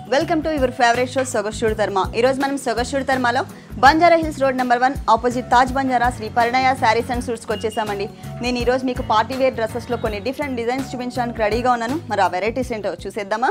welcome to your favourite show సొగస్టూడ్ ధర్మ ఈ రోజు మనం సొగస్టూడ్ ధర్మలో Banjara hills road number one opposite Taj Banjara Shri Parinaya saris and సూట్స్కి వచ్చేసామండి నేను ఈ రోజు మీకు పార్టీ వేర్ డ్రెస్సెస్లో కొన్ని డిఫరెంట్ డిజైన్స్ చూపించడానికి రెడీగా ఉన్నాను మరి ఆ వెరైటీస్ ఏంటో చూసేద్దామా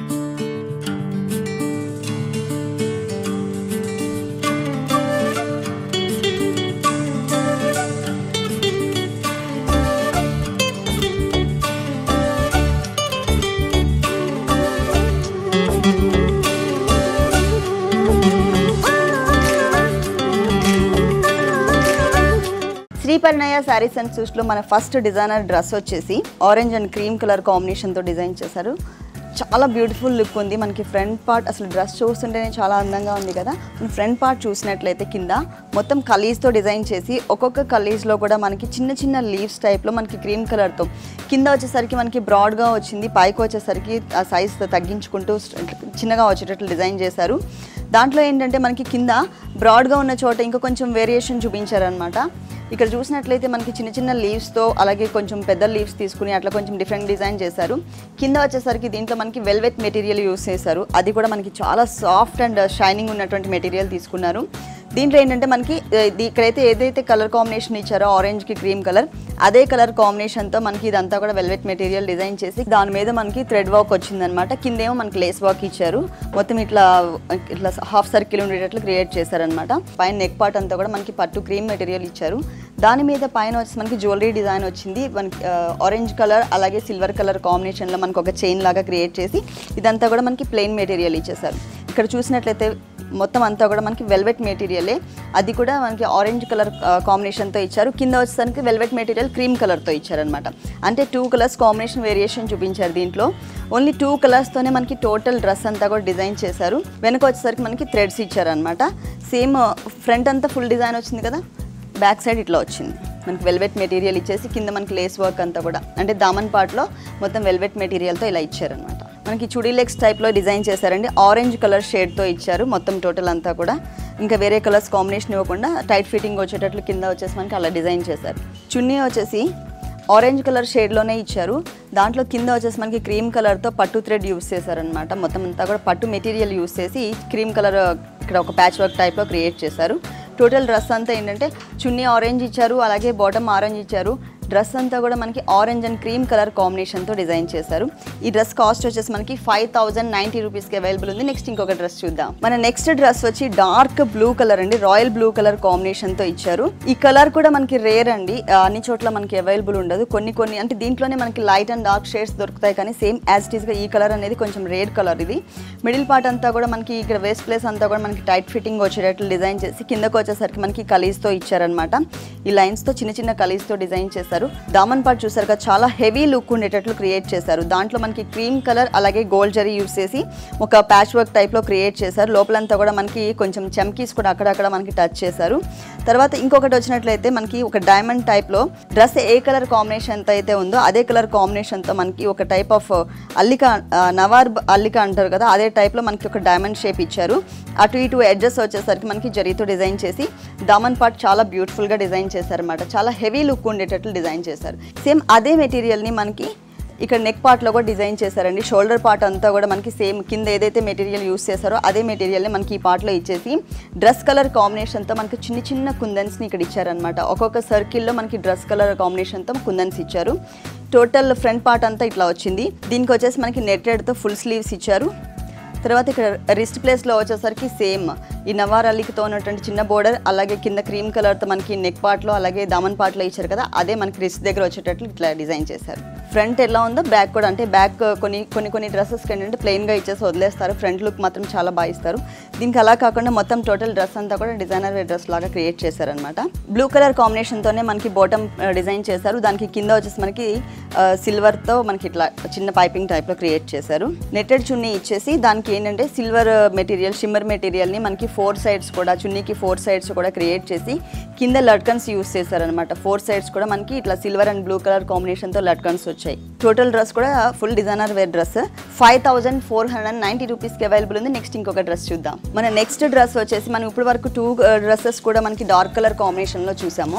శ్రీ పరిణయ శారీస్ అండ్ సూట్స్లో మన ఫస్ట్ డిజైనర్ డ్రెస్ వచ్చేసి ఆరెంజ్ అండ్ క్రీమ్ కలర్ కాంబినేషన్తో డిజైన్ చేశారు చాలా బ్యూటిఫుల్ లుక్ ఉంది మనకి ఫ్రంట్ పార్ట్ అసలు డ్రెస్ చూస్తుంటేనే చాలా అందంగా ఉంది కదా మన ఫ్రంట్ పార్ట్ చూసినట్లయితే కింద మొత్తం కలీజ్తో డిజైన్ చేసి ఒక్కొక్క కలీజ్లో కూడా మనకి చిన్న చిన్న లీవ్స్ టైప్లో మనకి క్రీమ్ కలర్తో కింద వచ్చేసరికి మనకి బ్రాడ్గా వచ్చింది పైకి వచ్చేసరికి ఆ సైజ్ తగ్గించుకుంటూ చిన్నగా వచ్చేటట్లు డిజైన్ చేశారు దాంట్లో ఏంటంటే మనకి కింద బ్రాడ్గా ఉన్న చోట ఇంకా కొంచెం వేరియేషన్ చూపించారనమాట ఇక్కడ చూసినట్లయితే మనకి చిన్న చిన్న లీవ్స్తో అలాగే కొంచెం పెద్ద లీవ్స్ తీసుకుని అట్లా కొంచెం డిఫరెంట్ డిజైన్ చేశారు కింద వచ్చేసరికి దీంట్లో మనకి వెల్వెట్ మెటీరియల్ యూస్ చేశారు అది కూడా మనకి చాలా సాఫ్ట్ అండ్ షైనింగ్ ఉన్నటువంటి మెటీరియల్ తీసుకున్నారు దీంట్లో ఏంటంటే మనకి ఆ, ఇది ఇక్కడైతే ఏదైతే కలర్ కాంబినేషన్ ఇచ్చారో ఆరెంజ్కి క్రీమ్ కలర్ అదే కలర్ కాంబినేషన్తో మనకి ఇదంతా కూడా వెల్వెట్ మెటీరియల్ డిజైన్ చేసి దాని మీద మనకి థ్రెడ్ వర్క్ వచ్చిందనమాట కిందేమో మనకి లేస్ వర్క్ ఇచ్చారు మొత్తం ఇట్లా ఇట్లా హాఫ్ సర్కిల్ ఉండేటట్లు క్రియేట్ చేశారనమాట పైన నెక్ పార్ట్ అంతా కూడా మనకి పట్టు క్రీమ్ మెటీరియల్ ఇచ్చారు దాని మీద పైన వచ్చి మనకి జ్యువెలరీ డిజైన్ వచ్చింది మనకి ఆరెంజ్ కలర్ అలాగే సిల్వర్ కలర్ కాంబినేషన్లో మనకి ఒక చైన్ లాగా క్రియేట్ చేసి ఇదంతా కూడా మనకి ప్లెయిన్ మెటీరియల్ ఇచ్చేసారు ఇక్కడ చూసినట్లయితే మొత్తం అంతా కూడా మనకి వెల్వెట్ మెటీరియలే అది కూడా మనకి ఆరెంజ్ కలర్ కాంబినేషన్తో ఇచ్చారు కింద వచ్చేసరికి వెల్వెట్ మెటీరియల్ క్రీమ్ కలర్తో ఇచ్చారనమాట అంటే టూ కలర్స్ కాంబినేషన్ వేరియేషన్ చూపించారు దీంట్లో ఓన్లీ టూ కలర్స్తోనే మనకి టోటల్ డ్రెస్ అంతా కూడా డిజైన్ చేశారు వెనక వచ్చేసరికి మనకి థ్రెడ్స్ ఇచ్చారనమాట సేమ్ ఫ్రంట్ అంతా ఫుల్ డిజైన్ వచ్చింది కదా బ్యాక్ సైడ్ ఇట్లా వచ్చింది మనకి వెల్వెట్ మెటీరియల్ ఇచ్చేసి కింద మనకి లేస్ వర్క్ అంతా కూడా అంటే దామన్ పార్ట్లో మొత్తం వెల్వెట్ మెటీరియల్తో ఇలా ఇచ్చారనమాట మనకి చుడీ లెగ్స్ టైప్లో డిజైన్ చేశారండి ఆరెంజ్ కలర్ షేడ్తో ఇచ్చారు మొత్తం టోటల్ అంతా కూడా ఇంకా వేరే కలర్స్ కాంబినేషన్ ఇవ్వకుండా టైట్ ఫిట్టింగ్ వచ్చేటట్లు కింద వచ్చేసి మనకి అలా డిజైన్ చేశారు చున్నీ వచ్చేసి ఆరెంజ్ కలర్ షేడ్లోనే ఇచ్చారు దాంట్లో కింద వచ్చేసి మనకి క్రీమ్ కలర్తో పట్టు థ్రెడ్ యూస్ చేశారనమాట మొత్తం అంతా కూడా పట్టు మెటీరియల్ యూస్ చేసి క్రీమ్ కలర్ ఇక్కడ ఒక ప్యాచ్ వర్క్ టైప్లో క్రియేట్ చేశారు టోటల్ డ్రెస్ అంతా ఏంటంటే చున్నీ ఆరెంజ్ ఇచ్చారు అలాగే బాటమ్ ఆరెంజ్ ఇచ్చారు డ్రెస్ అంతా కూడా మనకి ఆరెంజ్ అండ్ క్రీమ్ కలర్ కాంబినేషన్తో డిజైన్ చేశారు ఈ డ్రెస్ కాస్ట్ వచ్చేసి మనకి ఫైవ్ థౌసండ్ నైంటీ రూపీస్కి అవైలబుల్ ఉంది నెక్స్ట్ ఇంకొక డ్రెస్ చూద్దాం మన నెక్స్ట్ డ్రెస్ వచ్చి డార్క్ బ్లూ కలర్ అండి రాయల్ బ్లూ కలర్ కాంబినేషన్తో ఇచ్చారు ఈ కలర్ కూడా మనకి రేర్ అండి ఆ, అన్ని చోట్ల మనకి అవైలబుల్ ఉండదు కొన్ని కొన్ని అంటే దీంట్లోనే మనకి లైట్ అండ్ డార్క్ షేడ్స్ దొరుకుతాయి కానీ సేమ్ యాజ్ ఇట్ ఈస్గా ఈ కలర్ అనేది కొంచెం రేర్ కలర్ ఇది మిడిల్ పార్ట్ అంతా కూడా మనకి ఇక్కడ వేస్ట్ ప్లేస్ అంతా కూడా మనకి టైట్ ఫిట్టింగ్ వచ్చేటట్లు డిజైన్ చేసి కిందకు వచ్చేసరికి మనకి కలీస్తో ఇచ్చారనమాట ఈ లైన్స్తో చిన్న చిన్న కలీస్తో డిజైన్ చేశారు దామన్ పార్ట్ చూసారు కదా చాలా హెవీ లుక్ ఉండేటట్లు క్రియేట్ చేశారు దాంట్లో మనకి క్రీమ్ కలర్ అలాగే గోల్డ్ జరీ యూస్ చేసి ఒక ప్యాచ్ వర్క్ టైప్లో క్రియేట్ చేశారు లోపలంతా కూడా మనకి కొంచెం చమ్కీస్ కూడా అక్కడక్కడ మనకి టచ్ చేశారు తర్వాత ఇంకొకటి వచ్చినట్లయితే మనకి ఒక డైమండ్ టైప్లో డ్రెస్ ఏ కలర్ కాంబినేషన్తో అయితే ఉందో అదే కలర్ కాంబినేషన్తో మనకి ఒక టైప్ ఆఫ్ అల్లిక ఆ, నవార్ అల్లిక అంటారు కదా అదే టైప్లో మనకి ఒక డైమండ్ షేప్ ఇచ్చారు అటు ఇటు ఎడ్జెస్ వచ్చేసరికి మనకి జరీతో డిజైన్ చేసి దామన్ పార్ట్ చాలా బ్యూటిఫుల్గా డిజైన్ చేశారన్నమాట చాలా హెవీ లుక్ ఉండేటట్లు డిజైన్ చేశారు సేమ్ అదే మెటీరియల్ని మనకి ఇక్కడ నెక్ పార్ట్లో కూడా డిజైన్ చేశారండి షోల్డర్ పార్ట్ అంతా కూడా మనకి సేమ్ కింద ఏదైతే మెటీరియల్ యూస్ చేశారో అదే మెటీరియల్ని మనకి ఈ పార్ట్లో ఇచ్చేసి డ్రెస్ కలర్ కాంబినేషన్తో మనకి చిన్న చిన్న కుందన్స్ని ఇక్కడ ఇచ్చారనమాట ఒక్కొక్క సర్కిల్లో మనకి డ్రెస్ కలర్ కాంబినేషన్తో కుందన్స్ ఇచ్చారు టోటల్ ఫ్రంట్ పార్ట్ అంతా ఇట్లా వచ్చింది దీనికి వచ్చేసి మనకి నెట్టెడ్తో ఫుల్ స్లీవ్స్ ఇచ్చారు తర్వాత ఇక్కడ రిస్ట్ ప్లేస్లో వచ్చేసరికి సేమ్ ఈ నవార్ అల్లికితో ఉన్నటువంటి చిన్న బోర్డర్ అలాగే కింద క్రీమ్ కలర్తో మనకి నెక్ పార్ట్లో అలాగే దామన్ పార్ట్లో ఇచ్చారు కదా అదే మనకి రిస్ట్ దగ్గర వచ్చేటట్లు ఇట్లా డిజైన్ చేశారు ఫ్రంట్ ఎలా ఉందో బ్యాక్ కూడా అంటే బ్యాక్ కొన్ని కొన్ని కొన్ని డ్రెస్సెస్కి ఏంటంటే ప్లెయిన్గా ఇచ్చేసి వదిలేస్తారు ఫ్రంట్ లుక్ మాత్రం చాలా బాగా ఇస్తారు దీనికి అలా కాకుండా మొత్తం టోటల్ డ్రెస్ అంతా కూడా డిజైనర్ వేర్ డ్రెస్ లాగా క్రియేట్ చేశారనమాట బ్లూ కలర్ కాంబినేషన్తోనే మనకి బాటమ్ డిజైన్ చేశారు దానికి కింద వచ్చేసి మనకి సిల్వర్తో మనకి ఇట్లా చిన్న పైపింగ్ టైప్లో క్రియేట్ చేశారు నెట్టెడ్ చున్నీ ఇచ్చేసి దానికి ఏంటంటే సిల్వర్ మెటీరియల్ షిమ్మర్ మెటీరియల్ని మనకి ఫోర్ సైడ్స్ కూడా చున్నీకి ఫోర్ సైడ్స్ కూడా క్రియేట్ చేసి కింద లట్కన్స్ యూస్ చేశారనమాట ఫోర్ సైడ్స్ కూడా మనకి ఇట్లా సిల్వర్ అండ్ బ్లూ కలర్ కాంబినేషన్తో లట్కన్స్ వచ్చాయి టోటల్ డ్రెస్ కూడా full designer wear dress five thousand four hundred and ninety రూపీస్కి అవైలబుల్ ఉంది నెక్స్ట్ ఇంకొక డ్రెస్ చూద్దాం మన నెక్స్ట్ డ్రెస్ వచ్చేసి మనం ఇప్పటి వరకు టూ డ్రెస్సెస్ కూడా మనకి డార్క్ కలర్ కాంబినేషన్లో చూసాము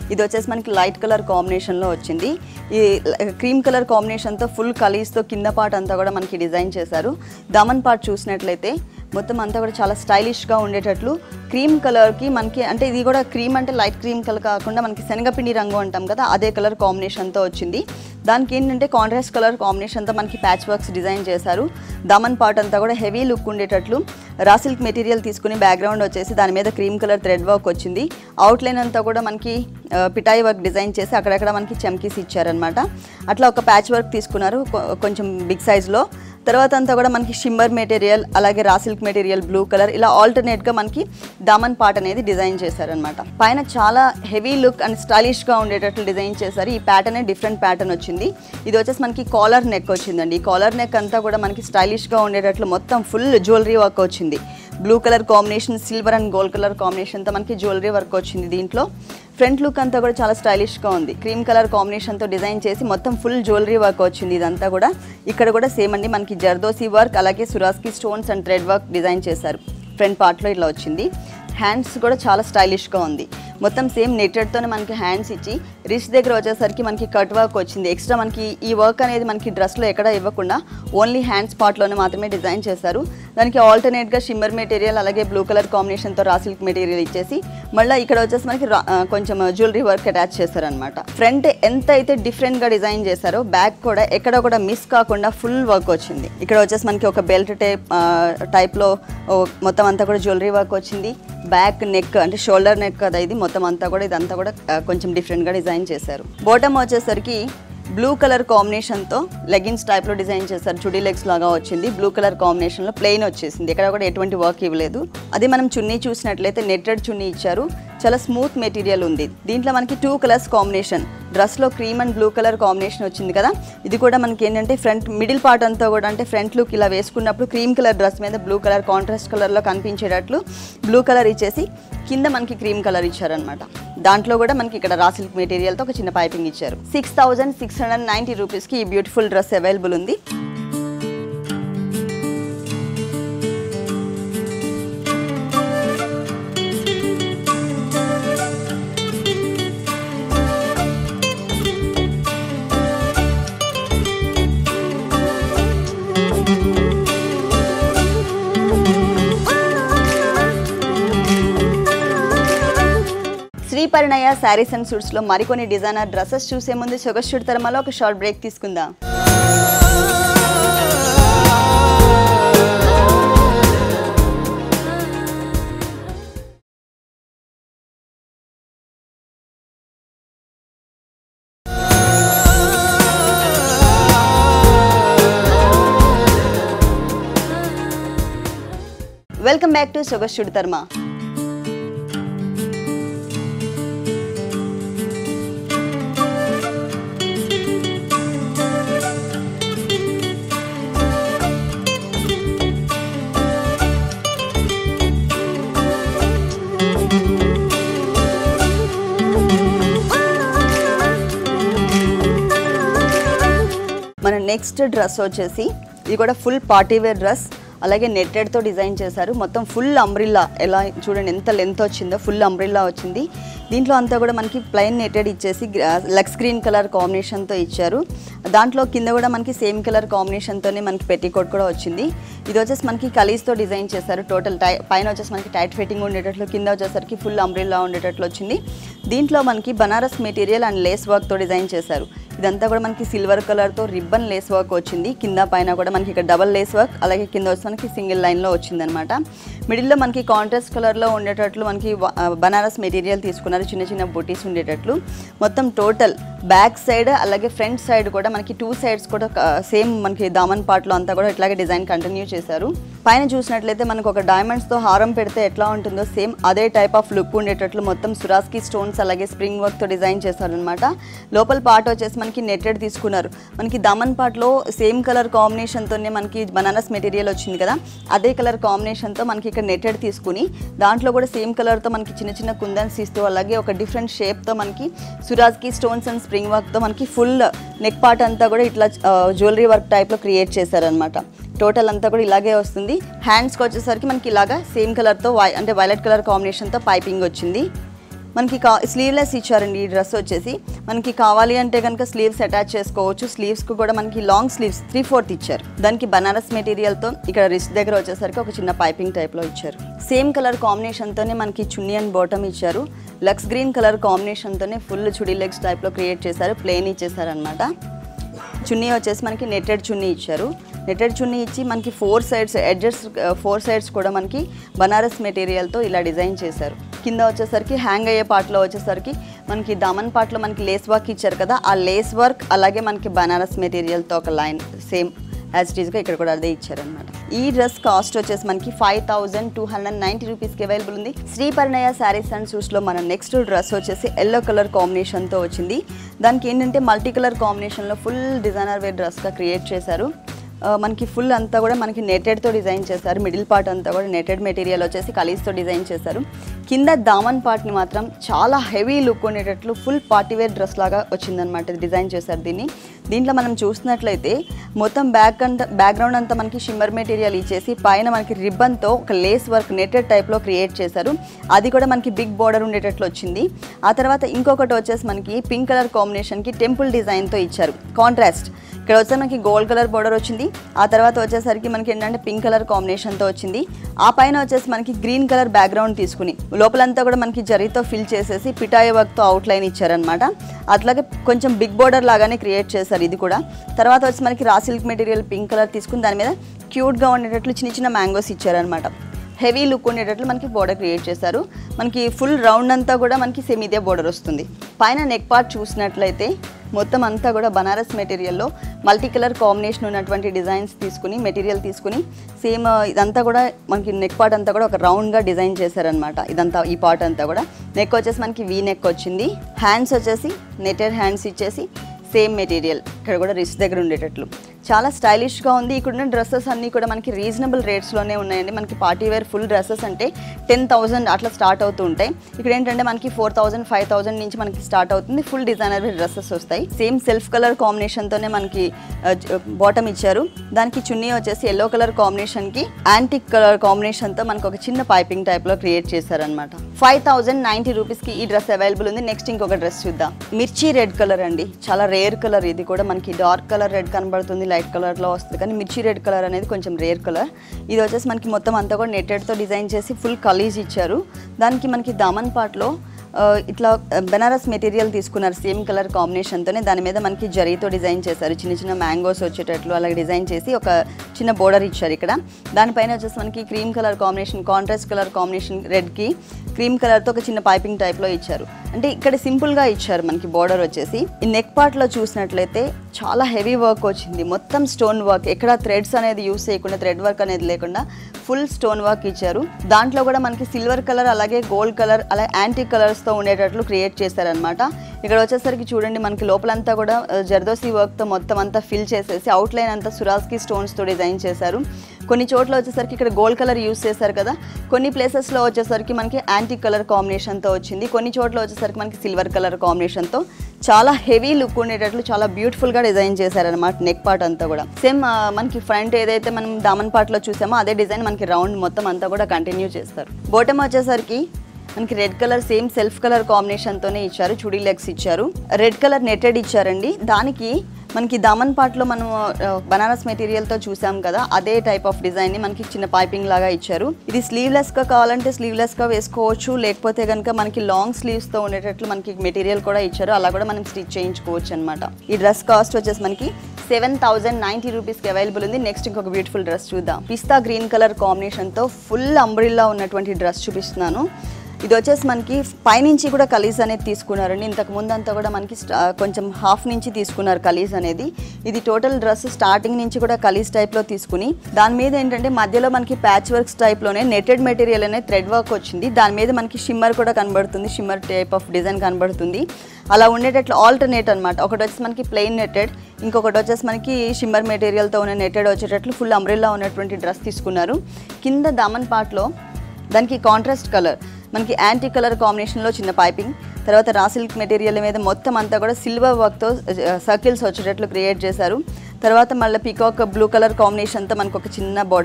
ఇది వచ్చేసి మనకి లైట్ కలర్ కాంబినేషన్లో వచ్చింది ఈ క్రీమ్ కలర్ కాంబినేషన్తో ఫుల్ కలీస్తో కింద పార్ట్ అంతా కూడా మనకి డిజైన్ చేశారు దమన్ పార్ట్ చూసినట్లయితే మొత్తం అంతా కూడా చాలా స్టైలిష్గా ఉండేటట్లు క్రీమ్ కలర్కి మనకి అంటే ఇది కూడా క్రీమ్ అంటే లైట్ క్రీమ్ కలర్ కాకుండా మనకి శనగపిండి రంగు అంటాం కదా అదే కలర్ కాంబినేషన్తో వచ్చింది దానికి ఏంటంటే కాంట్రాస్ట్ కలర్ కాంబినేషన్తో మనకి ప్యాచ్ వర్క్స్ డిజైన్ చేశారు దమన్ పార్ట్ అంతా కూడా హెవీ లుక్ ఉండేటట్లు రా సిల్క్ మెటీరియల్ తీసుకుని బ్యాక్గ్రౌండ్ వచ్చేసి దాని మీద క్రీమ్ కలర్ థ్రెడ్ వర్క్ వచ్చింది అవుట్లైన్ అంతా కూడా మనకి ఆ, పిటాయి వర్క్ డిజైన్ చేసి అక్కడక్కడ మనకి చమ్కీస్ ఇచ్చారనమాట అట్లా ఒక ప్యాచ్ వర్క్ తీసుకున్నారు కొ- కొంచెం బిగ్ సైజ్లో తర్వాత అంతా కూడా మనకి షిమ్మర్ మెటీరియల్ అలాగే raw silk material blue colour ఇలా ఆల్టర్నేట్గా మనకి దామన్ పార్ట్ అనేది డిజైన్ చేశారనమాట పైన చాలా హెవీ లుక్ అండ్ స్టైలిష్గా ఉండేటట్లు డిజైన్ చేశారు ఈ ప్యాటర్న్ డిఫరెంట్ ప్యాటర్న్ వచ్చింది ఇది వచ్చేసి మనకి కాలర్ నెక్ వచ్చిందండి ఈ కాలర్ నెక్ అంతా కూడా మనకి స్టైలిష్గా ఉండేటట్లు మొత్తం ఫుల్ జ్యువెలరీ వర్క్ వచ్చింది blue colour combination silver and gold colour కాంబినేషన్తో మనకి జ్యువెలరీ వర్క్ వచ్చింది దీంట్లో ఫ్రంట్ లుక్ అంతా కూడా చాలా స్టైలిష్గా ఉంది క్రీమ్ కలర్ కాంబినేషన్తో డిజైన్ చేసి మొత్తం ఫుల్ జ్యువెలరీ వర్క్ వచ్చింది ఇదంతా కూడా ఇక్కడ కూడా సేమ్ అండి మనకి జర్దోసి వర్క్ అలాగే సురాస్కి stones and thread work design చేశారు ఫ్రంట్ పార్ట్లో ఇట్లా వచ్చింది హ్యాండ్స్ కూడా చాలా స్టైలిష్గా ఉంది మొత్తం సేమ్ నెట్టెడ్తోనే మనకి హ్యాండ్స్ ఇచ్చి రిస్ట్ దగ్గర వచ్చేసరికి మనకి కట్ వర్క్ వచ్చింది ఎక్స్ట్రా మనకి ఈ వర్క్ అనేది మనకి డ్రెస్లో ఎక్కడ ఇవ్వకుండా ఓన్లీ హ్యాండ్స్ పార్ట్లోనే మాత్రమే డిజైన్ చేశారు దానికి ఆల్టర్నేట్గా షిమ్మర్ మెటీరియల్ అలాగే బ్లూ కలర్ కాంబినేషన్తో రా సిల్క్ మెటీరియల్ ఇచ్చేసి మళ్ళీ ఇక్కడ వచ్చేసి మనకి రా- ఆ, కొంచెం జ్యువెలరీ వర్క్ అటాచ్ చేశారనమాట ఫ్రంట్ ఎంత అయితే డిఫరెంట్గా డిజైన్ చేశారో బ్యాక్ కూడా ఎక్కడ కూడా మిస్ కాకుండా ఫుల్ వర్క్ వచ్చింది ఇక్కడ వచ్చేసి మనకి ఒక బెల్ట్ టైప్ టైప్లో మొత్తం అంతా కూడా జ్యువెలరీ వర్క్ వచ్చింది బ్యాక్ నెక్ అంటే షోల్డర్ నెక్ కదా ఇది మొత్తం అంతా కూడా ఇదంతా కూడా ఆ, కొంచెం డిఫరెంట్గా డిజైన్ చేశారు బాటమ్ వచ్చేసరికి బ్లూ కలర్ కాంబినేషన్తో లెగిన్స్ టైప్లో డిజైన్ చేశారు చుడీ లెగ్స్ లాగా వచ్చింది బ్లూ కలర్ కాంబినేషన్లో ప్లెయిన్ వచ్చేసింది ఇక్కడ కూడా ఎటువంటి వర్క్ ఇవ్వలేదు అదే మనం చున్నీ చూసినట్లయితే నెట్టెడ్ చున్నీ ఇచ్చారు చాలా స్మూత్ మెటీరియల్ ఉంది దీంట్లో మనకి టూ కలర్స్ కాంబినేషన్ డ్రెస్లో cream and blue colour combination వచ్చింది కదా ఇది కూడా మనకి ఏంటంటే ఫ్రంట్ మిడిల్ పార్ట్ అంతా కూడా అంటే ఫ్రంట్ లుక్ ఇలా వేసుకున్నప్పుడు క్రీమ్ కలర్ డ్రెస్ మీద బ్లూ కలర్ కాంట్రాస్ట్ కలర్లో కనిపించేటట్లు బ్లూ కలర్ ఇచ్చేసి కింద మనకి క్రీమ్ కలర్ ఇచ్చారనమాట దాంట్లో కూడా మనకి ఇక్కడ రా సిల్క్ మెటీరియల్తో ఒక చిన్న పైపింగ్ ఇచ్చారు six thousand six hundred ninety రూపీస్కి ఈ బ్యూటిఫుల్ డ్రెస్ అవైలబుల్ ఉంది శ్రీ పరిణయ శారీస్ అండ్ సూట్స్లో మరికొన్ని డిజైనర్ డ్రెస్సెస్ చూసే ముందు సొగస్టుడి తరమలో ఒక షార్ట్ బ్రేక్ తీసుకుందాం వెల్కమ్ బ్యాక్ టు సొగస్టుడి తర్మ మన నెక్స్ట్ డ్రెస్ వచ్చేసి ఇది కూడా ఫుల్ పార్టీ వేర్ డ్రెస్ అలాగే నెట్టెడ్తో డిజైన్ చేశారు మొత్తం ఫుల్ అంబ్రిల్లా ఎలా చూడండి ఎంత లెంత్ వచ్చిందో ఫుల్ అంబ్రిల్లా వచ్చింది దీంట్లో అంతా కూడా మనకి ప్లెయిన్ నెట్టెడ్ ఇచ్చేసి లెగ్ స్క్రీన్ కలర్ కాంబినేషన్తో ఇచ్చారు దాంట్లో కింద కూడా మనకి సేమ్ కలర్ కాంబినేషన్తోనే మనకి పెట్టికోట్ కూడా వచ్చింది ఇది వచ్చేసి మనకి కలీస్తో డిజైన్ చేశారు టోటల్ టై పైన వచ్చేసి మనకి టైట్ ఫిట్టింగ్ ఉండేటట్లు కింద వచ్చేసరికి ఫుల్ అంబ్రిల్లా ఉండేటట్లు వచ్చింది దీంట్లో మనకి బనారస్ మెటీరియల్ అండ్ లేస్ వర్క్తో డిజైన్ చేశారు ఇదంతా కూడా మనకి సిల్వర్ కలర్తో రిబ్బన్ లేస్ వర్క్ వచ్చింది కింద పైన కూడా మనకి ఇక్కడ డబల్ లేస్ వర్క్ అలాగే కింద వచ్చి మనకి సింగిల్ లైన్లో వచ్చిందనమాట మిడిల్లో మనకి కాంట్రాస్ట్ కలర్లో ఉండేటట్లు మనకి వ- ఆ, బనారస్ మెటీరియల్ తీసుకున్నారు చిన్న చిన్న బుటీస్ ఉండేటట్లు మొత్తం టోటల్ బ్యాక్ సైడ్ అలాగే ఫ్రంట్ సైడ్ కూడా మనకి టూ సైడ్స్ కూడా సేమ్ మనకి దామన్ పార్ట్లో అంతా కూడా ఇట్లాగే డిజైన్ కంటిన్యూ చేశారు పైన చూసినట్లయితే మనకు ఒక డైమండ్స్తో హారం పెడితే ఎట్లా ఉంటుందో సేమ్ అదే టైప్ ఆఫ్ లుక్ ఉండేటట్లు మొత్తం సురాస్కి స్టోన్స్ అలాగే స్ప్రింగ్ వర్క్తో డిజైన్ చేశారనమాట లోపల పార్ట్ వచ్చేసి మనకి నెట్టెడ్ తీసుకున్నారు మనకి దమన్ పార్ట్లో సేమ్ కలర్ కాంబినేషన్తోనే మనకి బనారస్ మెటీరియల్ వచ్చింది కదా అదే కలర్ కాంబినేషన్తో మనకి ఇక్కడ నెట్టెడ్ తీసుకుని దాంట్లో కూడా సేమ్ కలర్తో మనకి చిన్న చిన్న కుందన్స్ ఇస్తూ అలాగే ఒక డిఫరెంట్ షేప్తో మనకి సురాజ్కి స్టోన్స్ అండ్ స్ప్రింగ్ వర్క్తో మనకి ఫుల్ నెక్ పార్ట్ అంతా కూడా ఇట్లా జ్యువెలరీ వర్క్ టైప్లో క్రియేట్ చేశారనమాట టోటల్ అంతా కూడా ఇలాగే వస్తుంది హ్యాండ్స్కి వచ్చేసరికి మనకి ఇలాగా సేమ్ కలర్తో వై అంటే వైలెట్ కలర్ కాంబినేషన్తో పైపింగ్ వచ్చింది మనకి కా స్లీవ్లెస్ ఇచ్చారండి ఈ డ్రెస్ వచ్చేసి మనకి కావాలి అంటే కనుక స్లీవ్స్ అటాచ్ చేసుకోవచ్చు స్లీవ్స్కి కూడా మనకి లాంగ్ స్లీవ్స్ త్రీ ఫోర్త్ ఇచ్చారు దానికి బనారస్ మెటీరియల్తో ఇక్కడ రిస్ట్ దగ్గర వచ్చేసరికి ఒక చిన్న పైపింగ్ టైప్లో ఇచ్చారు సేమ్ కలర్ కాంబినేషన్తోనే మనకి చున్నీ అండ్ బాటమ్ ఇచ్చారు లక్స్ గ్రీన్ కలర్ కాంబినేషన్తోనే ఫుల్ చుడీ లెగ్స్ టైప్లో క్రియేట్ చేశారు ప్లెయిన్ ఇచ్చేసారు అనమాట చున్నీ వచ్చేసి మనకి నెట్టెడ్ చున్నీ ఇచ్చారు నెట్టెడ్ చున్నీ ఇచ్చి మనకి four sides edges four sides కూడా మనకి బనారస్ మెటీరియల్తో ఇలా డిజైన్ చేశారు కింద వచ్చేసరికి హ్యాంగ్ అయ్యే పార్ట్లో వచ్చేసరికి మనకి దమన్ పార్ట్లో మనకి లేస్ వర్క్ ఇచ్చారు కదా ఆ లేస్ వర్క్ అలాగే మనకి బనారస్ మెటీరియల్తో ఒక లైన్ సేమ్ యాజ్ ఇట్ ఈస్గా ఇక్కడ కూడా అదే ఇచ్చారనమాట ఈ డ్రెస్ కాస్ట్ వచ్చేసి మనకి five thousand two hundred ninety రూపీస్కి అవైలబుల్ ఉంది శ్రీ పరిణయ శారీస్ అండ్ షూస్లో మన నెక్స్ట్ డ్రెస్ వచ్చేసి ఎల్లో కలర్ కాంబినేషన్తో వచ్చింది దానికి ఏంటంటే మల్టీ కలర్ కాంబినేషన్లో ఫుల్ డిజైనర్ వేర్ డ్రెస్గా క్రియేట్ చేశారు ఆ, మనకి ఫుల్ అంతా కూడా మనకి నెటెడ్తో డిజైన్ చేశారు మిడిల్ పార్ట్ అంతా కూడా నెటెడ్ మెటీరియల్ వచ్చేసి కలీస్తో డిజైన్ చేశారు కింద దామన్ పార్ట్ని మాత్రం చాలా హెవీ లుక్ ఉండేటట్లు ఫుల్ పార్టీవేర్ డ్రెస్ లాగా వచ్చిందనమాట డిజైన్ చేశారు దీన్ని దీంట్లో మనం చూసినట్లయితే మొత్తం బ్యాక్ అంతా బ్యాక్గ్రౌండ్ అంతా మనకి షిమ్మర్ మెటీరియల్ ఇచ్చేసి పైన మనకి రిబ్బన్తో ఒక లేస్ వర్క్ నెటెడ్ టైప్లో క్రియేట్ చేశారు అది కూడా మనకి బిగ్ బార్డర్ ఉండేటట్లు వచ్చింది ఆ తర్వాత ఇంకొకటి వచ్చేసి మనకి పింక్ కలర్ కాంబినేషన్కి టెంపుల్ డిజైన్తో ఇచ్చారు కాంట్రాస్ట్ ఇక్కడ వచ్చే మనకి గోల్డ్ కలర్ బార్డర్ వచ్చింది ఆ తర్వాత వచ్చేసరికి మనకి ఏంటంటే పింక్ కలర్ కాంబినేషన్తో వచ్చింది ఆ పైన వచ్చేసి మనకి గ్రీన్ కలర్ బ్యాక్గ్రౌండ్ తీసుకుని లోపలంతా కూడా మనకి జరీతో ఫిల్ చేసేసి పిటాయి వర్క్తో అవుట్లైన్ ఇచ్చారనమాట అట్లాగే కొంచెం బిగ్ బార్డర్ లాగానే క్రియేట్ చేశారు ఇది కూడా తర్వాత వచ్చి మనకి raw silk material pink colour తీసుకుని దాని మీద క్యూట్గా ఉండేటట్లు చిన్న చిన్న మ్యాంగోస్ ఇచ్చారనమాట హెవీ లుక్ ఉండేటట్లు మనకి బోర్డర్ క్రియేట్ చేశారు మనకి ఫుల్ రౌండ్ అంతా కూడా మనకి సేమ్ ఇదే బోర్డర్ వస్తుంది పైన నెక్ పార్ట్ చూసినట్లయితే మొత్తం అంతా కూడా బనారస్ మెటీరియల్లో మల్టీ కలర్ కాంబినేషన్ ఉన్నటువంటి డిజైన్స్ తీసుకుని మెటీరియల్ తీసుకుని సేమ్ ఇదంతా కూడా మనకి నెక్ పార్ట్ అంతా కూడా ఒక రౌండ్గా డిజైన్ చేశారనమాట ఇదంతా ఈ పార్ట్ అంతా కూడా నెక్ వచ్చేసి మనకి వీ నెక్ వచ్చింది హ్యాండ్స్ వచ్చేసి నెటెడ్ హ్యాండ్స్ ఇచ్చేసి సేమ్ మెటీరియల్ ఇక్కడ కూడా రిస్ట్ దగ్గర ఉండేటట్లు చాలా స్టైలిష్గా ఉంది ఇక్కడ ఉన్న డ్రెస్సెస్ అన్నీ కూడా మనకి రీజనబుల్ రేట్స్లోనే ఉన్నాయండి మనకి పార్టీ వేర్ ఫుల్ డ్రెస్సెస్ అంటే టెన్ థౌసండ్ అట్లా స్టార్ట్ అవుతూ ఉంటాయి ఇక్కడ ఏంటంటే మనకి ఫోర్ థౌసండ్ ఫైవ్ థౌసండ్ నుంచి మనకి స్టార్ట్ అవుతుంది ఫుల్ డిజైనర్ డ్రెస్సెస్ వస్తాయి సేమ్ సెల్ఫ్ కలర్ కాంబినేషన్తోనే మనకి బాటమ్ ఇచ్చారు దానికి చున్నీ వచ్చేసి ఎల్లో కలర్ కాంబినేషన్కి యాంటిక్ కలర్ కాంబినేషన్తో మనకు ఒక చిన్న పైపింగ్ టైప్లో క్రియేట్ చేశారనమాట ఫైవ్ థౌసండ్ నైంటీ రూపీస్కి ఈ డ్రెస్ అవైలబుల్ ఉంది నెక్స్ట్ ఇంకొక డ్రెస్ చూద్దాం మిర్చి రెడ్ కలర్ అండి చాలా రేర్ కలర్ ఇది కూడా మనకి డార్క్ కలర్ రెడ్ కనబడుతుంది లైట్ కలర్లో వస్తుంది కానీ మిర్చి రెడ్ కలర్ అనేది కొంచెం రేర్ కలర్ ఇది వచ్చేసి మనకి మొత్తం అంతా కూడా నెట్టెడ్తో డిజైన్ చేసి ఫుల్ కలీజ్ ఇచ్చారు దానికి మనకి దామన్ పార్ట్లో ఆ, ఇట్లా బెనారస్ మెటీరియల్ తీసుకున్నారు సేమ్ కలర్ కాంబినేషన్తోనే దాని మీద మనకి జరీతో డిజైన్ చేశారు చిన్న చిన్న మ్యాంగోస్ వచ్చేటట్లు అలాగే డిజైన్ చేసి ఒక చిన్న బోర్డర్ ఇచ్చారు ఇక్కడ దానిపైన వచ్చేసి మనకి cream colour combination contrast colour combination రెడ్కి క్రీమ్ కలర్తో ఒక చిన్న పైపింగ్ టైప్లో ఇచ్చారు అంటే ఇక్కడ సింపుల్గా ఇచ్చారు మనకి బోర్డర్ వచ్చేసి ఈ నెక్ పార్ట్లో చూసినట్లయితే చాలా హెవీ వర్క్ వచ్చింది మొత్తం స్టోన్ వర్క్ ఎక్కడ థ్రెడ్స్ అనేది యూస్ చేయకుండా థ్రెడ్ వర్క్ అనేది లేకుండా ఫుల్ స్టోన్ వర్క్ ఇచ్చారు దాంట్లో కూడా మనకి సిల్వర్ కలర్ అలాగే గోల్డ్ కలర్ అలాగే యాంటిక్ కలర్స్తో ఉండేటట్లు క్రియేట్ చేశారనమాట ఇక్కడ వచ్చేసరికి చూడండి మనకి లోపలంతా కూడా ఆ, జర్దోసి వర్క్తో మొత్తం అంతా ఫిల్ చేసేసి అవుట్లైన్ అంతా సురాస్కి స్టోన్స్తో డిజైన్ చేశారు కొన్ని చోట్ల వచ్చేసరికి ఇక్కడ గోల్డ్ కలర్ యూస్ చేశారు కదా కొన్ని ప్లేసెస్లో వచ్చేసరికి మనకి యాంటిక్ కలర్ కాంబినేషన్తో వచ్చింది కొన్ని చోట్ల వచ్చేసరికి మనకి సిల్వర్ కలర్ కాంబినేషన్తో చాలా హెవీ లుక్ ఉండేటట్లు చాలా బ్యూటిఫుల్గా డిజైన్ చేశారనమాట నెక్ పార్ట్ అంతా కూడా సేమ్ మనకి ఫ్రంట్ ఏదైతే మనం దామన్ పార్ట్లో చూసామో అదే డిజైన్ మనకి రౌండ్ మొత్తం అంతా కూడా కంటిన్యూ చేస్తారు బోటమ్ వచ్చేసరికి మనకి red colour same self colour కాంబినేషన్తోనే ఇచ్చారు చుడీ లెగ్స్ ఇచ్చారు రెడ్ కలర్ నెట్టెడ్ ఇచ్చారండి దానికి మనకి దామన్ పార్ట్లో మనం ఆ, బనారస్ మెటీరియల్తో చూసాం కదా అదే టైప్ ఆఫ్ డిజైన్ని మనకి చిన్న పైపింగ్ లాగా ఇచ్చారు ఇది స్లీవ్లెస్గా కావాలంటే స్లీవ్లెస్గా వేసుకోవచ్చు లేకపోతే కనుక మనకి లాంగ్ స్లీవ్స్తో ఉండేటట్లు మనకి మెటీరియల్ కూడా ఇచ్చారు అలా కూడా మనం స్టిచ్ చేయించుకోవచ్చు అనమాట ఈ డ్రెస్ కాస్ట్ వచ్చేసి మనకి సెవెన్ థౌసండ్ నైంటీ రూపీస్కి అవైలబుల్ ఉంది నెక్స్ట్ ఇంకొక బ్యూటిఫుల్ డ్రెస్ చూద్దాం పిస్తా గ్రీన్ కలర్ కాంబినేషన్తో ఫుల్ అంబ్రిల్లా ఉన్నటువంటి డ్రెస్ చూపిస్తున్నాను ఇది వచ్చేసి మనకి పైనుంచి కూడా కలీజ్ అనేది తీసుకున్నారండి ఇంతకు ముందు అంతా కూడా మనకి స్టా- కొంచెం హాఫ్ నుంచి తీసుకున్నారు కలీజ్ అనేది ఇది టోటల్ డ్రెస్ స్టార్టింగ్ నుంచి కూడా కలీజ్ టైప్లో తీసుకుని దాని మీద ఏంటంటే మధ్యలో మనకి ప్యాచ్ వర్క్స్ టైప్లోనే నెటెడ్ మెటీరియల్ అనేది థ్రెడ్ వర్క్ వచ్చింది దాని మీద మనకి షిమ్మర్ కూడా కనబడుతుంది షిమ్మర్ టైప్ ఆఫ్ డిజైన్ కనబడుతుంది అలా ఉండేటట్లు ఆల్టర్నేట్ అనమాట ఒకటి వచ్చేసి మనకి ప్లెయిన్ నెట్టెడ్ ఇంకొకటి వచ్చేసి మనకి షిమ్మర్ మెటీరియల్తో ఉన్న నెట్టెడ్ వచ్చేటట్లు ఫుల్ అంబ్రెల్లా ఉన్నటువంటి డ్రెస్ తీసుకున్నారు కింద దామన్ పార్ట్లో దానికి కాంట్రాస్ట్ కలర్ మనకి యాంటీ కలర్ కాంబినేషన్లో చిన్న పైపింగ్ తర్వాత రా సిల్క్ మెటీరియల్ మీద మొత్తం అంతా కూడా సిల్వర్ వర్క్తో సర్కిల్స్ వచ్చేటట్లు క్రియేట్ చేశారు తర్వాత మళ్ళీ పీకాక్ బ్లూ కలర్ కాంబినేషన్తో మనకు ఒక చిన్న బోర్డర్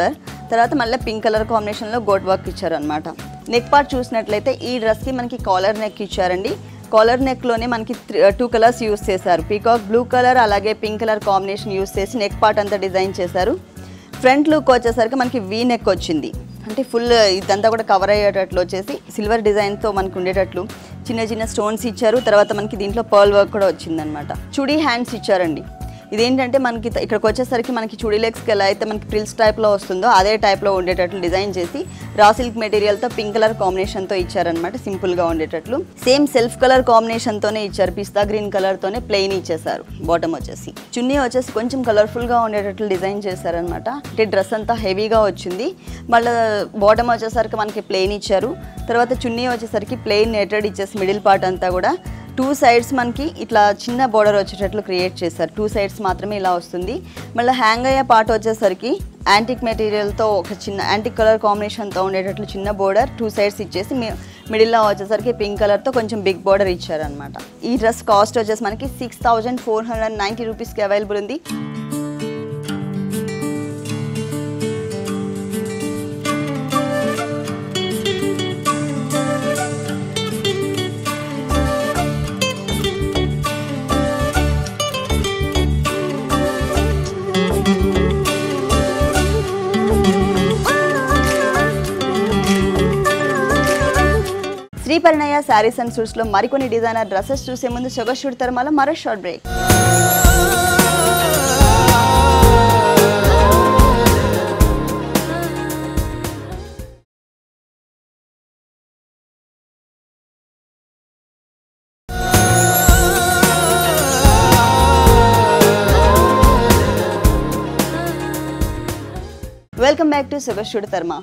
తర్వాత మళ్ళీ పింక్ కలర్ కాంబినేషన్లో గోట్ వర్క్ ఇచ్చారనమాట నెక్ పార్ట్ చూసినట్లయితే ఈ డ్రెస్కి మనకి కాలర్ నెక్ ఇచ్చారండి కాలర్ నెక్లోనే మనకి టూ కలర్స్ యూస్ చేశారు పీకాక్ బ్లూ కలర్ అలాగే పింక్ కలర్ కాంబినేషన్ యూస్ చేసి నెక్ పార్ట్ అంతా డిజైన్ చేశారు ఫ్రంట్ లుక్ వచ్చేసరికి మనకి వీ నెక్ వచ్చింది అంటే ఫుల్ ఇదంతా కూడా కవర్ అయ్యేటట్లు వచ్చేసి సిల్వర్ డిజైన్తో మనకు ఉండేటట్లు చిన్న చిన్న స్టోన్స్ ఇచ్చారు తర్వాత మనకి దీంట్లో పర్ల్ వర్క్ కూడా వచ్చిందనమాట చుడీ హ్యాండ్స్ ఇచ్చారండి ఇదేంటంటే మనకి త- ఇక్కడికి వచ్చేసరికి మనకి చుడీ లెగ్స్కి ఎలా అయితే మనకి ప్రిల్స్ టైప్లో వస్తుందో అదే టైప్లో ఉండేటట్లు డిజైన్ చేసి రా సిల్క్ మెటీరియల్తో పింక్ కలర్ కాంబినేషన్తో ఇచ్చారనమాట సింపుల్గా ఉండేటట్లు సేమ్ సెల్ఫ్ కలర్ కాంబినేషన్తోనే ఇచ్చారు పిస్తా గ్రీన్ కలర్తోనే ప్లెయిన్ ఇచ్చేసారు బాటమ్ వచ్చేసి చున్నీ వచ్చేసి కొంచెం కలర్ఫుల్గా ఉండేటట్లు డిజైన్ చేశారనమాట అంటే డ్రెస్ అంతా హెవీగా వచ్చింది మళ్ళీ బాటమ్ వచ్చేసరికి మనకి ప్లెయిన్ ఇచ్చారు తర్వాత చున్నీ వచ్చేసరికి ప్లెయిన్ నెటెడ్ ఇచ్చేసి మిడిల్ పార్ట్ అంతా కూడా టూ సైడ్స్ మనకి ఇట్లా చిన్న బోర్డర్ వచ్చేటట్లు క్రియేట్ చేశారు టూ సైడ్స్ మాత్రమే ఇలా వస్తుంది మళ్ళీ హ్యాంగ్ అయ్యే పార్ట్ వచ్చేసరికి యాంటిక్ మెటీరియల్తో ఒక చిన్న యాంటిక్ కలర్ కాంబినేషన్తో ఉండేటట్లు చిన్న బోర్డర్ టూ సైడ్స్ ఇచ్చేసి మీ మిడిల్లో వచ్చేసరికి పింక్ కలర్తో కొంచెం బిగ్ బోర్డర్ ఇచ్చారనమాట ఈ డ్రెస్ కాస్ట్ వచ్చేసి మనకి six thousand four hundred ninety రూపీస్కి అవైలబుల్ ఉంది శ్రీ పరిణయ శారీస్ అండ్ సూట్స్లో మరికొన్ని డిజైనర్ డ్రెస్సెస్ చూసే ముందు షుగర్ షూట్ తర్మాల మరో short break welcome back to షుగర్ షూట్ తర్మా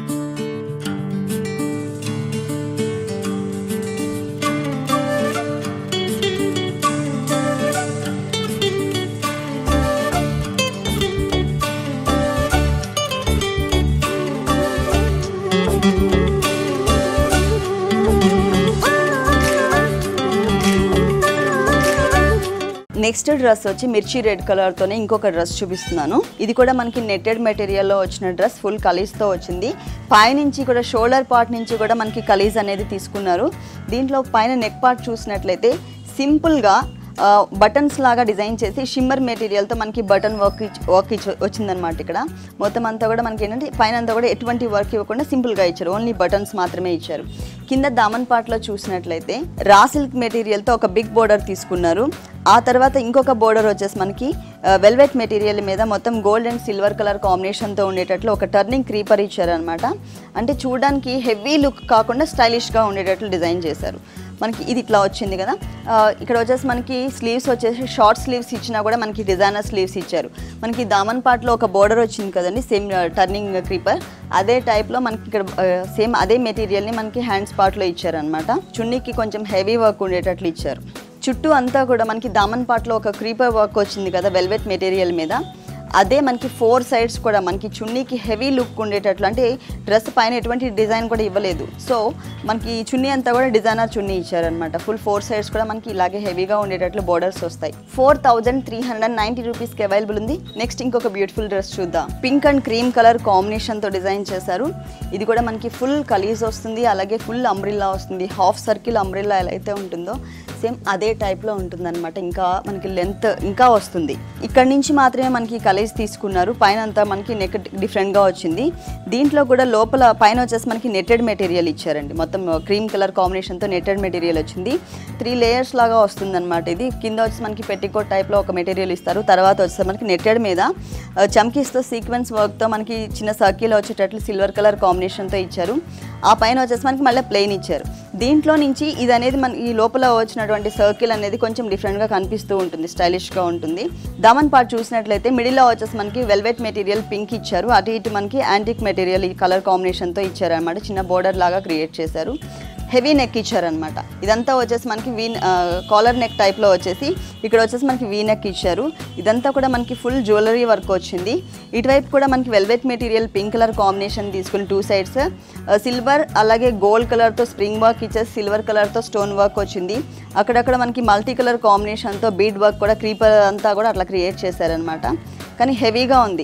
నెక్స్ట్ డ్రెస్ వచ్చి మిర్చి రెడ్ కలర్తోనే ఇంకొక డ్రెస్ చూపిస్తున్నాను ఇది కూడా మనకి నెట్టెడ్ మెటీరియల్లో వచ్చిన డ్రెస్ ఫుల్ కలీజ్తో వచ్చింది పైనుంచి కూడా షోల్డర్ పార్ట్ నుంచి కూడా మనకి కలీజ్ అనేది తీసుకున్నారు దీంట్లో పైన నెక్ పార్ట్ చూసినట్లయితే సింపుల్గా బటన్స్ లాగా డిజైన్ చేసి షిమ్మర్ మెటీరియల్తో మనకి బటన్ వర్క్ వర్క్ ఇచ్చి వచ్చిందనమాట ఇక్కడ మొత్తం అంతా కూడా మనకి ఏంటంటే పైన అంతా కూడా ఎటువంటి వర్క్ ఇవ్వకుండా సింపుల్గా ఇచ్చారు ఓన్లీ బటన్స్ మాత్రమే ఇచ్చారు కింద దామన్ పార్ట్లో చూసినట్లయితే రా సిల్క్ మెటీరియల్తో ఒక బిగ్ బోర్డర్ తీసుకున్నారు ఆ తర్వాత ఇంకొక బోర్డర్ వచ్చేసి మనకి వెల్వెట్ మెటీరియల్ మీద మొత్తం గోల్డ్ అండ్ సిల్వర్ కలర్ కాంబినేషన్తో ఉండేటట్లు ఒక టర్నింగ్ క్రీపర్ ఇచ్చారనమాట అంటే చూడడానికి హెవీ లుక్ కాకుండా స్టైలిష్గా ఉండేటట్లు డిజైన్ చేశారు మనకి ఇది ఇట్లా వచ్చింది కదా ఆ, ఇక్కడ వచ్చేసి మనకి స్లీవ్స్ వచ్చేసి షార్ట్ స్లీవ్స్ ఇచ్చినా కూడా మనకి డిజైనర్ స్లీవ్స్ ఇచ్చారు మనకి దామన్ పార్ట్లో ఒక బోర్డర్ వచ్చింది కదండి సేమ్ టర్నింగ్ క్రీపర్ అదే టైప్లో మనకి ఇక్కడ సేమ్ అదే మెటీరియల్ని మనకి హ్యాండ్స్ పార్ట్లో ఇచ్చారనమాట చున్నీకి కొంచెం హెవీ వర్క్ ఉండేటట్లు ఇచ్చారు చుట్టూ అంతా కూడా మనకి దామన్ పార్ట్లో ఒక క్రీపర్ వర్క్ వచ్చింది కదా వెల్వెట్ మెటీరియల్ మీద అదే మనకి ఫోర్ సైడ్స్ కూడా మనకి చున్నీకి హెవీ లుక్ ఉండేటట్లు అంటే డ్రెస్ పైన ఎటువంటి డిజైన్ కూడా ఇవ్వలేదు సో మనకి ఈ చున్నీ అంతా కూడా డిజైనర్ చున్నీ ఇచ్చారనమాట ఫుల్ ఫోర్ సైడ్స్ కూడా మనకి ఇలాగే హెవీగా ఉండేటట్లు బోర్డర్స్ వస్తాయి four thousand three hundred ninety రూపీస్కి అవైలబుల్ ఉంది నెక్స్ట్ ఇంకొక బ్యూటిఫుల్ డ్రెస్ చూద్దాం పింక్ అండ్ క్రీమ్ కలర్ కాంబినేషన్తో డిజైన్ చేశారు ఇది కూడా మనకి ఫుల్ కలీజ్ వస్తుంది అలాగే ఫుల్ అంబ్రిల్లా వస్తుంది హాఫ్ సర్కిల్ అంబ్రిల్లా ఎలా అయితే ఉంటుందో సేమ్ అదే టైప్లో ఉంటుందన్నమాట ఇంకా మనకి లెంత్ ఇంకా వస్తుంది ఇక్కడ నుంచి మాత్రమే మనకి కలేజ్ తీసుకున్నారు పైన అంతా మనకి నెక్ డిఫరెంట్గా వచ్చింది దీంట్లో కూడా లోపల పైన వచ్చేసి మనకి నెట్టెడ్ మెటీరియల్ ఇచ్చారండి మొత్తం క్రీమ్ కలర్ కాంబినేషన్తో నెట్టెడ్ మెటీరియల్ వచ్చింది త్రీ లేయర్స్ లాగా వస్తుందన్నమాట ఇది కింద వచ్చి మనకి పెట్టికోట్ టైప్లో ఒక మెటీరియల్ ఇస్తారు తర్వాత వచ్చేసి మనకి నెట్టెడ్ మీద ఆ, చమ్కీస్తో సీక్వెన్స్ వర్క్తో మనకి చిన్న సర్కిల్ వచ్చేటట్లు సిల్వర్ కలర్ కాంబినేషన్తో ఇచ్చారు ఆ పైన వచ్చేసి మనకి మళ్ళీ ప్లెయిన్ ఇచ్చారు దీంట్లో నుంచి ఇది అనేది మన ఈ లోపల వచ్చినటువంటి సర్కిల్ అనేది కొంచెం డిఫరెంట్గా కనిపిస్తూ ఉంటుంది స్టైలిష్గా ఉంటుంది దామన్ పార్ట్ చూసినట్లయితే మిడిల్లో వచ్చేసి మనకి వెల్వెట్ మెటీరియల్ పింక్ ఇచ్చారు అటు ఇటు మనకి యాంటిక్ మెటీరియల్ ఈ కలర్ కాంబినేషన్తో ఇచ్చారు అనమాట చిన్న బోర్డర్ లాగా క్రియేట్ చేశారు హెవీ నెక్ ఇచ్చారనమాట ఇదంతా వచ్చేసి మనకి వీ కాలర్ నెక్ టైప్లో వచ్చేసి ఇక్కడ వచ్చేసి మనకి వీ నెక్ ఇచ్చారు ఇదంతా కూడా మనకి ఫుల్ జ్యువెలరీ వర్క్ వచ్చింది ఇటువైపు కూడా మనకి velvet material pink colour combination తీసుకుని టూ సైడ్స్ సిల్వర్ అలాగే గోల్డ్ కలర్తో స్ప్రింగ్ వర్క్ ఇచ్చేసి సిల్వర్ కలర్తో స్టోన్ వర్క్ వచ్చింది అక్కడక్కడ మనకి మల్టీ కలర్ కాంబినేషన్తో బీడ్ వర్క్ కూడా క్రీపర్ అంతా కూడా అట్లా క్రియేట్ చేశారనమాట కానీ హెవీగా ఉంది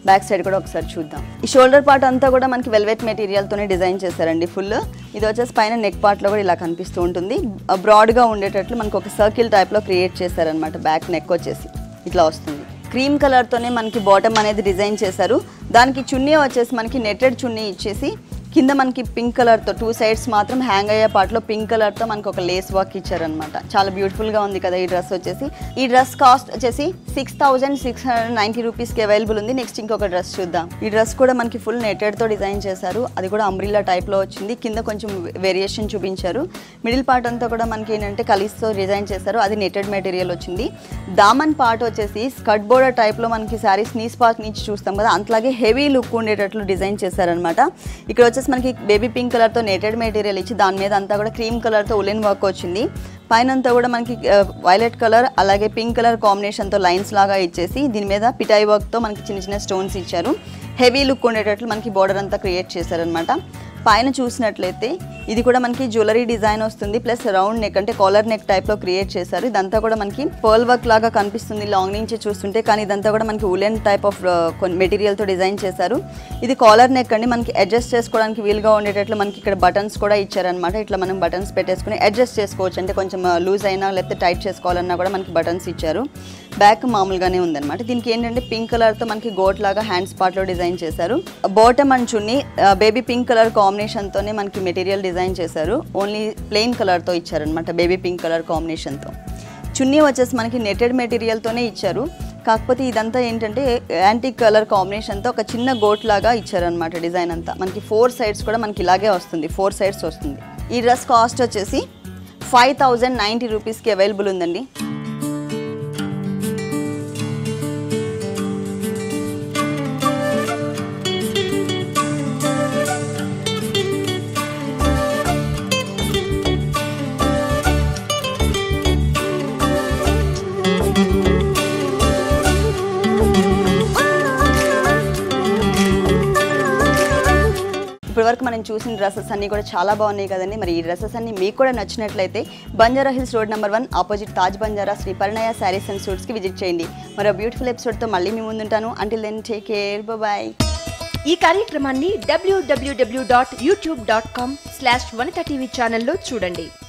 బ్యాక్ సైడ్ కూడా ఒకసారి చూద్దాం ఈ షోల్డర్ పార్ట్ అంతా కూడా మనకి వెల్వెట్ మెటీరియల్తోనే డిజైన్ చేశారండి ఫుల్ ఇది వచ్చేసి పైన నెక్ పార్ట్లో కూడా ఇలా కనిపిస్తూ ఉంటుంది బ్రాడ్గా ఉండేటట్లు మనకి ఒక సర్కిల్ టైప్లో క్రియేట్ చేశారనమాట బ్యాక్ నెక్ వచ్చేసి ఇట్లా వస్తుంది క్రీమ్ కలర్తోనే మనకి బాటమ్ అనేది డిజైన్ చేశారు దానికి చున్నీ వచ్చేసి మనకి నెట్టెడ్ చున్నీ ఇచ్చేసి కింద మనకి పింక్ కలర్తో టూ సైడ్స్ మాత్రం హ్యాంగ్ అయ్యే పార్ట్లో పింక్ కలర్తో మనకి ఒక లేస్ వర్క్ ఇచ్చారనమాట చాలా బ్యూటిఫుల్గా ఉంది కదా ఈ డ్రెస్ వచ్చేసి ఈ డ్రెస్ కాస్ట్ వచ్చేసి six thousand six hundred ninety రూపీస్కి అవైలబుల్ ఉంది నెక్స్ట్ ఇంకొక డ్రెస్ చూద్దాం ఈ డ్రెస్ కూడా మనకి ఫుల్ నెట్టెడ్తో డిజైన్ చేశారు అది కూడా అంబ్రిల్లా టైప్లో వచ్చింది కింద కొంచెం వేరియేషన్ చూపించారు మిడిల్ పార్ట్ అంతా కూడా మనకి ఏంటంటే కలిస్తో డిజైన్ చేశారు అది నెట్టెడ్ మెటీరియల్ వచ్చింది దామన్ పార్ట్ వచ్చేసి స్కట్ బోర్డర్ టైప్లో మనకి శారీస్ నీస్ పార్ట్ నుంచి చూస్తాం కదా అంతలాగే హెవీ లుక్ ఉండేటట్లు డిజైన్ చేశారనమాట ఇక్కడ వచ్చేసి మనకి బేబీ పింక్ కలర్తో నెటెడ్ మెటీరియల్ ఇచ్చి దాని మీద అంతా కూడా క్రీమ్ కలర్తో ఉలెన్ వర్క్ వచ్చింది పైన అంతా కూడా మనకి వైలెట్ కలర్ అలాగే పింక్ కలర్ కాంబినేషన్తో లైన్స్ లాగా ఇచ్చేసి దీని మీద పిటాయి వర్క్తో మనకి చిన్న చిన్న స్టోన్స్ ఇచ్చారు హెవీ లుక్ ఉండేటట్లు మనకి బోర్డర్ అంతా క్రియేట్ చేశారనమాట పైన చూసినట్లయితే ఇది కూడా మనకి జ్యువెలరీ డిజైన్ వస్తుంది ప్లస్ రౌండ్ నెక్ అంటే కాలర్ నెక్ టైప్లో క్రియేట్ చేశారు ఇదంతా కూడా మనకి పర్ల్ వర్క్ లాగా కనిపిస్తుంది లాంగ్ నుంచి చూస్తుంటే కానీ ఇదంతా కూడా మనకి ఉలెన్ టైప్ ఆఫ్ మెటీరియల్తో డిజైన్ చేశారు ఇది కాలర్ నెక్ అండి మనకి అడ్జస్ట్ చేసుకోవడానికి వీలుగా ఉండేటట్లు మనకి ఇక్కడ బటన్స్ కూడా ఇచ్చారనమాట ఇట్లా మనం బటన్స్ పెట్టేసుకుని అడ్జస్ట్ చేసుకోవచ్చు అంటే కొంచెం లూజ్ అయినా లేకపోతే టైట్ చేసుకోవాలన్నా కూడా మనకి బటన్స్ ఇచ్చారు బ్యాక్ మామూలుగానే ఉందన్నమాట దీనికి ఏంటంటే పింక్ కలర్తో మనకి గోట్ లాగా హ్యాండ్స్ పార్ట్లో డిజైన్ చేశారు బాటమ్ అండ్ చున్ని బేబీ పింక్ కలర్ కాంబినేషన్తోనే మనకి మెటీరియల్ డిజైన్ చేశారు ఓన్లీ ప్లెయిన్ కలర్తో ఇచ్చారనమాట బేబీ పింక్ కలర్ కాంబినేషన్తో చున్నీ వచ్చేసి మనకి నెటెడ్ మెటీరియల్తోనే ఇచ్చారు కాకపోతే ఇదంతా ఏంటంటే యాంటిక్ కలర్ కాంబినేషన్తో ఒక చిన్న గోట్ లాగా ఇచ్చారనమాట డిజైన్ అంతా మనకి ఫోర్ సైడ్స్ కూడా మనకి ఇలాగే వస్తుంది ఫోర్ సైడ్స్ వస్తుంది ఈ డ్రెస్ కాస్ట్ వచ్చేసి ఫైవ్ థౌజండ్ నైంటీ రూపీస్కి అవైలబుల్ ఉందండి ఇప్పటి వరకు మనం చూసిన డ్రెస్సెస్ అన్నీ కూడా చాలా బాగున్నాయి కదండి మరి ఈ డ్రెస్సెస్ అన్ని మీకు కూడా నచ్చినట్లయితే Banjara hills road number one opposite Taj Banjara Shri Parinaya saris and సూట్స్కి విజిట్ చేయండి మరో బ్యూటిఫుల్ ఎపిసోడ్తో మళ్ళీ మీ ముందుంటాను until then take care bye ఈ కార్యక్రమాన్ని W W W dot YouTube dot com slash Vanitha TV ఛానల్లో చూడండి